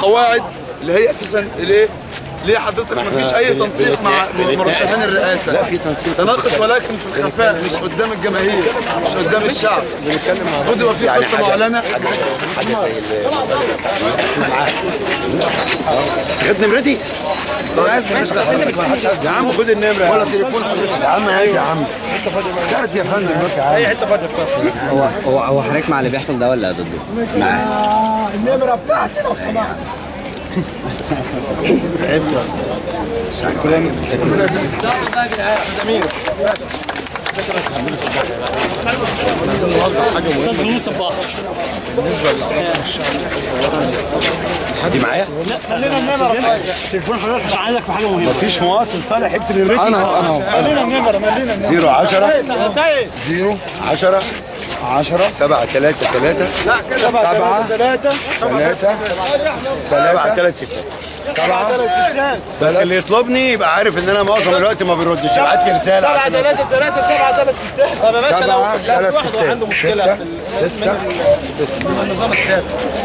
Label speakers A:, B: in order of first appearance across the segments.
A: القواعد اللي هي اساسا ليه ليه حضرتك مفيش اي
B: بن-
A: تنسيق مع
B: بنتناقش.
A: مرشحين الرئاسه
B: لا، في تنسيق.
A: تناقش ولكن في الخفاء مش قدام الجماهير مش قدام الشعب
B: بنتكلم مع
A: المفروض يبقى في
B: يعني
A: خطه
B: حاجة-
A: معلنه
B: حاجه زي ال- احنا معاك خد نمرتي يا عم خد النمره ولا تليفون حضرتك يا عم هات يا عم كارت يا فندم بس اي حته
C: هو هو هو حضرتك مع اللي بيحصل ده ولا ضده؟
D: النمرة بتاعتي لو سمحت
E: استاذ مين صباح
B: دي معايا
E: لا خلينا النمرة تليفون حضرتك مش عايزك في حاجه مهمه
B: مفيش مواطن صالح اكتب نمرتي
A: انا اهو انا اهو
E: خلينا النمرة ملينا النمرة
B: زيرو 10
E: يا سيد
B: 0 10 10 7 3 3
E: لا كده
B: سبعة.
E: ثلاثة
B: 3 7 3 6
E: سبعة ثلاثة
B: بس اللي يطلبني يبقى عارف ان انا معظم الوقت ما بيردش يبعت لي رساله
E: سبعة
B: عشان
E: ثلاثة ثلاثة سبعة ثلاثة ستات طب يا باشا لو
B: سبعة
E: لا،
B: ثلاث
E: واحد عنده مشكلة
B: ستة
E: في ال-
B: ستة
E: من النظام السياسي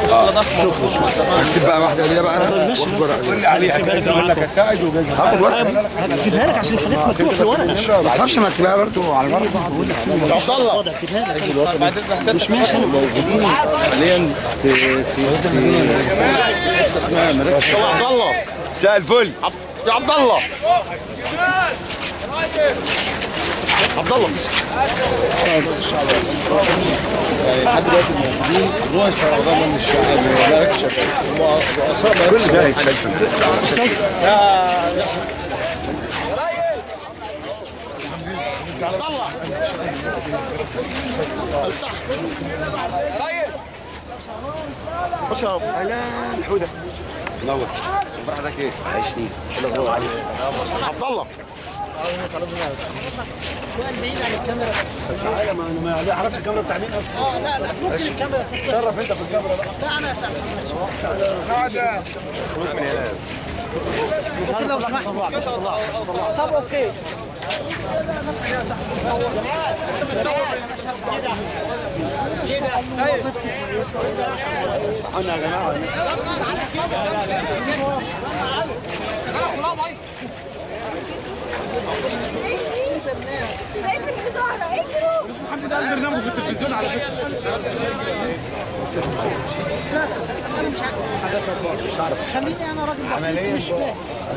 B: اكتب بقى واحده دي بقى انا قول لي عليها كده اقول لك اساعد وجاز هاخد ورقه
E: هكتبها لك عشان الحاجات مكتوبة في الورقة
B: ما تخافش ما اكتبها برضه على الورقه عبد الله
E: مش ماشي انا
B: حاليا في في في حته اسمها مراكز عبد الله مساء الفل يا عبد الله عبد الله لحد دلوقتي موجودين رؤساء اعضاء من الشعب من مراكز الشباب ورؤساء كل ده هيتشال في البيت. اهلا حوده نور اخبار حضرتك ايه؟ عايشني ايه الاخبار عليك؟ عبد الله تعالى ما انا ما عرفت الكاميرا بتاع مين اصلا؟ اه لا لا الكاميرا شرف انت في الكاميرا بقى لا انا اسال قاعده من هنا
E: لو سمحت طب اوكي
B: احنا يا جماعه
D: خليني انا راجل بسيط مش فاهم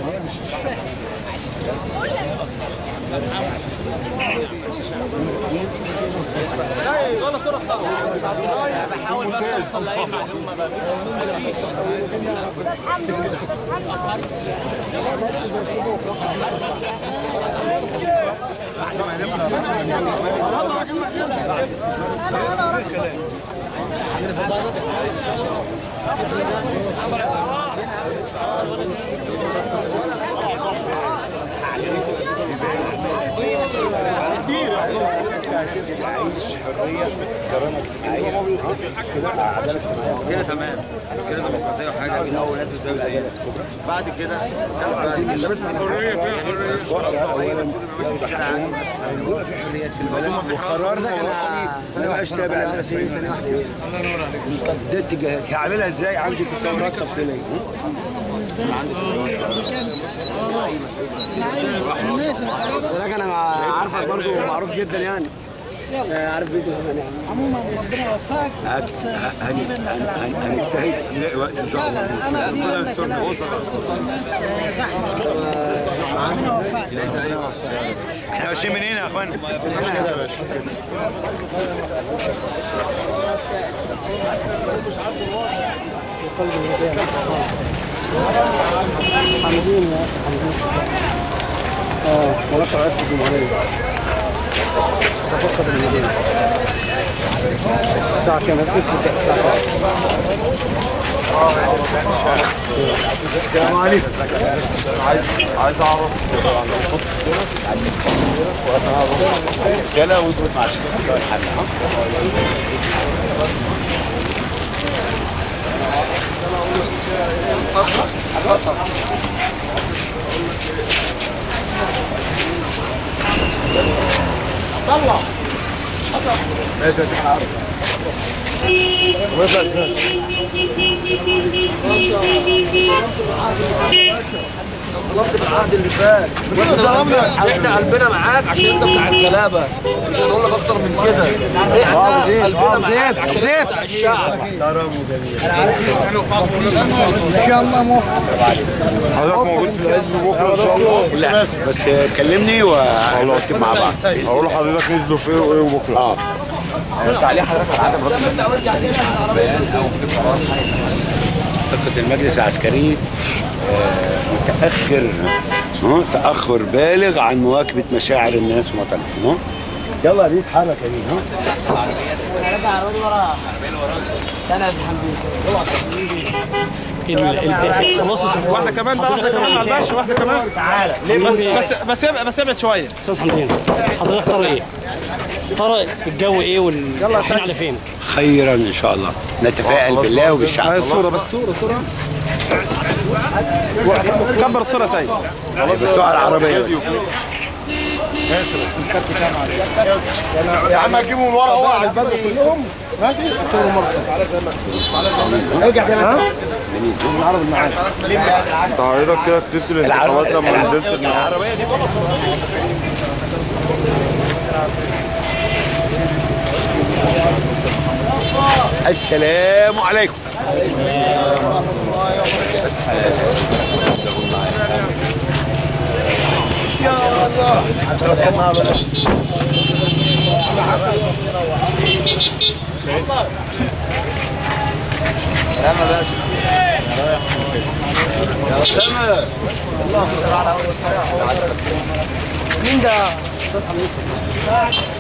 B: عايش حريه كرامه اجتماعيه كده عداله اجتماعيه
C: كده تمام كده ديمقراطيه وحاجه في الاول ناس زي زي بعد كده
B: هيبقى في حريات في البلد وقرارنا وطني ما يبقاش تابع للناس ثانيه واحده ده اتجاهات هعملها ازاي عندي تصورات تفصيليه
C: ولكن انا عارفك برضو معروف جدا يعني آه، عارف بيتي الحسن يعني
D: عموما ربنا يوفقك بس
B: هنجتهد نلاقي وقت ان شاء الله
D: انا في منك كلام
B: احنا ماشيين منين يا اخوانا؟ ماشي كده يا باشا
D: حمدين يا اخي حمدين اه ملاش رئاسة الجمهورية تفقد المدينة الساعة كام؟ ابتدى الساعة كام؟
B: السلام عليكم عايز اعرف رسالة واظبط مع الشباب بتوع الحملة
A: طلع ويطلع ازاي؟
C: العهد اللي فات احنا قلبنا معاك عشان انت بتاع الغلابه مش هنقول لك اكتر من كده احنا قلبنا معاك عشان انت بتاع الشعب
A: حضرتك موجود في الحزب بكره ان شاء الله
B: لا بس كلمني وهنكتب مع بعض
A: اقول لحضرتك نزلوا في ايه وايه بكره اه
B: اعتقد المجلس العسكري آه، متاخر آه، تاخر بالغ عن مواكبه مشاعر الناس ومطالبهم آه. يلا دي اتحرك يا دي ها
F: واحده كمان بقى واحده كمان مع الباشا واحده كمان تعالى ليه بس بس بس ابعد- بس ابعد شويه
E: استاذ حمدين حضرتك ترى ايه؟ ترى الجو ايه وال رايحين على فين؟
B: خيرا ان شاء الله نتفائل بالله وبالشعب
F: صوره بس صوره صوره كبر الصوره يا سيد
B: بالسوق العربيه
A: يا عم هتجيبوا من ورا هو على البلد كلهم انت حضرتك كده كسبت الانتخابات لما نزلت
B: العربيه دي السلام عليكم
C: مين ده؟